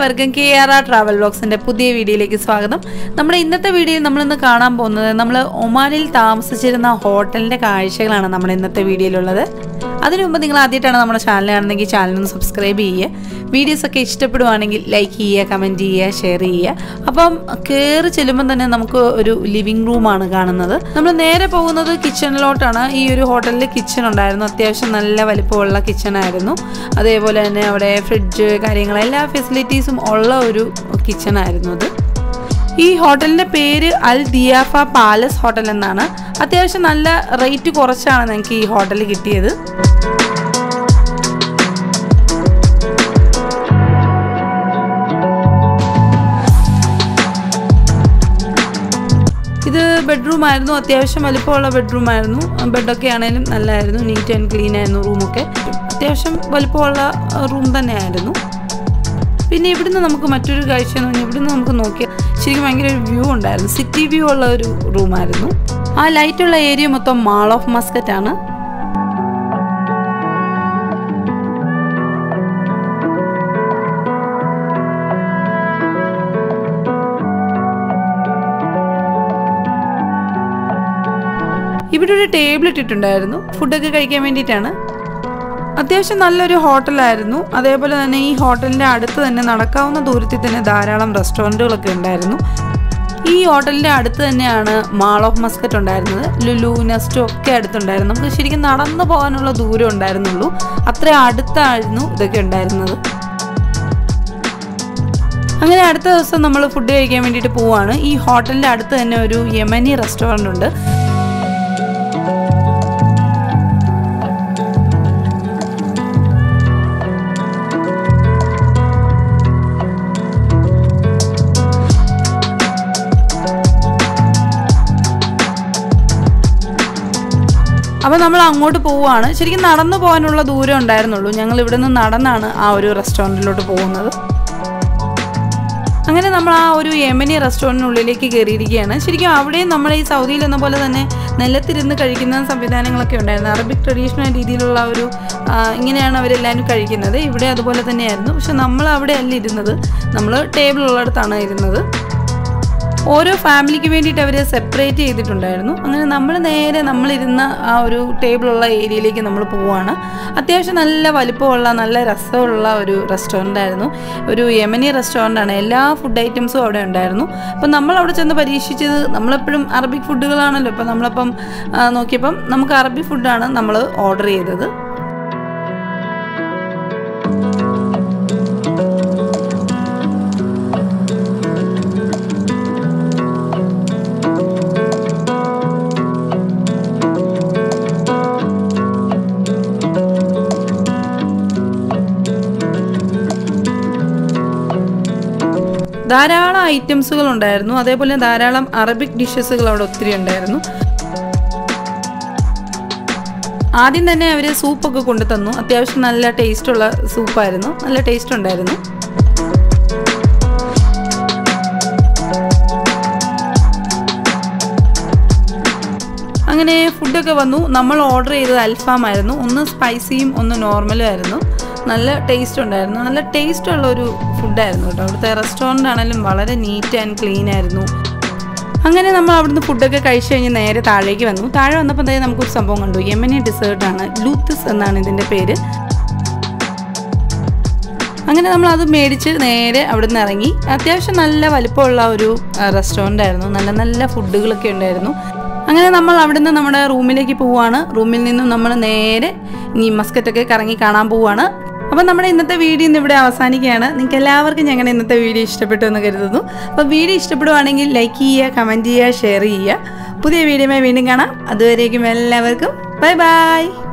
എല്ലാവർക്കും K R R travel ബ്ലോഗ്സിന്റെ പുതിയ വീഡിയോയിലേക്ക് സ്വാഗതം നമ്മുടെ ഇന്നത്തെ വീഡിയോയിൽ നമ്മൾ ഇന്ന് കാണാൻ പോകുന്നത് നമ്മൾ ഒമാനിൽ താമസിച്ചിരുന്ന ഹോട്ടലിന്റെ കാഴ്ചകളാണ് നമ്മുടെ ഇന്നത്തെ വീഡിയോയിലുള്ളത് അതിനു മുമ്പ് നിങ്ങൾ ആദ്യമായിട്ടാണ് നമ്മുടെ ചാനൽ കാണുന്നെങ്കിൽ ചാനൽ ഒന്ന് സബ്സ്ക്രൈബ് ചെയ്യുക വീഡിയോസ് ഒക്കെ ഇഷ്ടപ്പെടുവാണെങ്കിൽ ലൈക്ക് ചെയ്യുക കമൻറ്റ് ചെയ്യുക ഷെയർ ചെയ്യുക അപ്പം കയറി ചെല്ലുമ്പോൾ തന്നെ നമുക്ക് ഒരു ലിവിങ് റൂമാണ് കാണുന്നത് നമ്മൾ നേരെ പോകുന്നത് കിച്ചണിലോട്ടാണ് ഈ ഒരു ഹോട്ടലിൽ കിച്ചൺ ഉണ്ടായിരുന്നു അത്യാവശ്യം നല്ല വലിപ്പമുള്ള കിച്ചൺ ആയിരുന്നു അതേപോലെ തന്നെ അവിടെ ഫ്രിഡ്ജ് കാര്യങ്ങൾ എല്ലാ ഫെസിലിറ്റീസും ഉള്ള ഒരു കിച്ചൺ ആയിരുന്നു അത് ഈ ഹോട്ടലിന്റെ പേര് അൽ ദിയാഫ പാലസ് ഹോട്ടൽ എന്നാണ് അത്യാവശ്യം നല്ല റേറ്റ് കുറച്ചാണ് ഞങ്ങൾക്ക് ഈ ഹോട്ടൽ കിട്ടിയത് ഇത് ബെഡ്റൂം ആയിരുന്നു അത്യാവശ്യം വലിപ്പമുള്ള ബെഡ്റൂം ആയിരുന്നു ബെഡൊക്കെ ആണെങ്കിലും നല്ലതായിരുന്നു നീറ്റ് ആൻഡ് ക്ലീൻ ആയിരുന്നു റൂമൊക്കെ അത്യാവശ്യം വലിപ്പമുള്ള റൂം തന്നെയായിരുന്നു പിന്നെ ഇവിടുന്ന് നമുക്ക് മറ്റൊരു കാഴ്ച എന്ന് പറഞ്ഞാൽ ഇവിടുന്ന് നമുക്ക് നോക്കിയാൽ ശരിക്കും ഭയങ്കര ഒരു വ്യൂ ഉണ്ടായിരുന്നു സിറ്റി വ്യൂ ഉള്ള ഒരു റൂമായിരുന്നു ആ ലൈറ്റുള്ള ഏരിയ മൊത്തം മാൾ ഓഫ് മസ്കറ്റ് ആണ് ഇവിടെ ഒരു ടേബിൾ ഇട്ടിട്ടുണ്ടായിരുന്നു ഫുഡൊക്കെ കഴിക്കാൻ വേണ്ടിയിട്ടാണ് അത്യാവശ്യം നല്ലൊരു ഹോട്ടലായിരുന്നു അതേപോലെ തന്നെ ഈ ഹോട്ടലിൻ്റെ അടുത്ത് തന്നെ നടക്കാവുന്ന ദൂരത്തിൽ തന്നെ ധാരാളം റെസ്റ്റോറൻറ്റുകളൊക്കെ ഉണ്ടായിരുന്നു ഈ ഹോട്ടലിൻ്റെ അടുത്ത് തന്നെയാണ് മാൾ ഓഫ് മസ്കറ്റ് ഉണ്ടായിരുന്നത് ലുലു നെസ്റ്റോ ഒക്കെ അടുത്തുണ്ടായിരുന്നു നമുക്ക് ശരിക്കും നടന്നു പോകാനുള്ള ദൂരം ഉണ്ടായിരുന്നുള്ളൂ അത്ര അടുത്തായിരുന്നു ഇതൊക്കെ ഉണ്ടായിരുന്നത് അങ്ങനെ അടുത്ത ദിവസം നമ്മൾ ഫുഡ് കഴിക്കാൻ വേണ്ടിയിട്ട് പോവാണ് ഈ ഹോട്ടലിൻ്റെ അടുത്ത് തന്നെ ഒരു യമനി റെസ്റ്റോറൻ്റ് ഉണ്ട് അപ്പോൾ നമ്മൾ അങ്ങോട്ട് പോവുകയാണ് ശരിക്കും നടന്നു പോകാനുള്ള ദൂരം ഉണ്ടായിരുന്നുള്ളൂ ഞങ്ങൾ ഇവിടെ നിന്ന് നടന്നാണ് ആ ഒരു റെസ്റ്റോറൻറ്റിലോട്ട് പോകുന്നത് അങ്ങനെ നമ്മൾ ആ ഒരു യമനി റെസ്റ്റോറൻറ്റിനുള്ളിലേക്ക് കയറിയിരിക്കുകയാണ് ശരിക്കും അവിടെയും നമ്മുടെ ഈ സൗദിയിൽ എന്ന പോലെ തന്നെ നിലത്തിരുന്ന് കഴിക്കുന്ന സംവിധാനങ്ങളൊക്കെ ഉണ്ടായിരുന്നു അറബിക് ട്രഡീഷണൽ രീതിയിലുള്ള ഒരു ഇങ്ങനെയാണ് അവരെല്ലാവരും കഴിക്കുന്നത് ഇവിടെ അതുപോലെ തന്നെയായിരുന്നു പക്ഷെ നമ്മൾ അവിടെ അല്ല ഇരുന്നത് നമ്മൾ ടേബിൾ ഉള്ളിടത്താണ് ഇരുന്നത് ഓരോ ഫാമിലിക്ക് വേണ്ടിയിട്ട് അവർ സെപ്പറേറ്റ് ചെയ്തിട്ടുണ്ടായിരുന്നു അങ്ങനെ നമ്മൾ നേരെ നമ്മളിരുന്ന ആ ഒരു ടേബിളുള്ള ഏരിയയിലേക്ക് നമ്മൾ പോവുകയാണ് അത്യാവശ്യം നല്ല വലിപ്പമുള്ള നല്ല രസമുള്ള ഒരു റെസ്റ്റോറൻ്റ് ആയിരുന്നു ഒരു യമനി റെസ്റ്റോറൻ്റ് ആണ് എല്ലാ ഫുഡ് ഐറ്റംസും അവിടെ ഉണ്ടായിരുന്നു അപ്പം നമ്മൾ അവിടെ ചെന്ന് പരീക്ഷിച്ചത് നമ്മളെപ്പോഴും അറബിക് ഫുഡുകളാണല്ലോ ഇപ്പം നമ്മളപ്പം നോക്കിയപ്പം നമുക്ക് അറബി ഫുഡാണ് നമ്മൾ ഓർഡർ ചെയ്തത് ധാരാളം ഐറ്റംസുകൾ ഉണ്ടായിരുന്നു അതേപോലെ ധാരാളം അറബിക് ഡിഷസുകൾ അവിടെ ഒത്തിരി ഉണ്ടായിരുന്നു ആദ്യം തന്നെ അവർ സൂപ്പൊക്കെ കൊണ്ടു തന്നു അത്യാവശ്യം നല്ല ടേസ്റ്റുള്ള സൂപ്പായിരുന്നു നല്ല ടേസ്റ്റ് ഉണ്ടായിരുന്നു അങ്ങനെ ഫുഡൊക്കെ വന്നു നമ്മൾ ഓർഡർ ചെയ്തത് അൽഫാം ആയിരുന്നു ഒന്ന് സ്പൈസിയും ഒന്ന് നോർമലും ആയിരുന്നു നല്ല ടേസ്റ്റ് ഉണ്ടായിരുന്നു നല്ല ടേസ്റ്റ് ഉള്ള ഒരു ഫുഡായിരുന്നു കേട്ടോ അവിടുത്തെ റെസ്റ്റോറൻ്റ് ആണെങ്കിലും വളരെ നീറ്റ് ആൻഡ് ക്ലീൻ ആയിരുന്നു അങ്ങനെ നമ്മൾ അവിടുന്ന് ഫുഡൊക്കെ കഴിച്ചു കഴിഞ്ഞ് നേരെ താഴേക്ക് വന്നു താഴെ വന്നപ്പോൾ എന്തായാലും നമുക്കൊരു സംഭവം കണ്ടു യമനി ഡെസേർട്ടാണ് ലൂത്തിസ് എന്നാണ് ഇതിൻ്റെ പേര് അങ്ങനെ നമ്മൾ അത് മേടിച്ച് നേരെ അവിടുന്ന് ഇറങ്ങി അത്യാവശ്യം നല്ല വലിപ്പമുള്ള ഒരു റെസ്റ്റോറൻ്റ് ആയിരുന്നു നല്ല നല്ല ഫുഡുകളൊക്കെ ഉണ്ടായിരുന്നു അങ്ങനെ നമ്മൾ അവിടുന്ന് നമ്മുടെ റൂമിലേക്ക് പോവുകയാണ് റൂമിൽ നിന്നും നമ്മൾ നേരെ ഈ മസ്കറ്റൊക്കെ കറങ്ങി കാണാൻ പോവുകയാണ് അപ്പോൾ നമ്മുടെ ഇന്നത്തെ വീഡിയോ ഇന്ന് ഇവിടെ അവസാനിക്കുകയാണ് നിങ്ങൾക്ക് എല്ലാവർക്കും ഞങ്ങളുടെ ഇന്നത്തെ വീഡിയോ ഇഷ്ടപ്പെട്ടു എന്ന് കരുതുന്നു അപ്പോൾ വീഡിയോ ഇഷ്ടപ്പെടുവാണെങ്കിൽ ലൈക്ക് ചെയ്യുക കമൻറ്റ് ചെയ്യുക ഷെയർ ചെയ്യുക പുതിയ വീഡിയോയുമായി വീണ്ടും കാണാം അതുവരേക്കും എല്ലാവർക്കും ബൈ ബൈ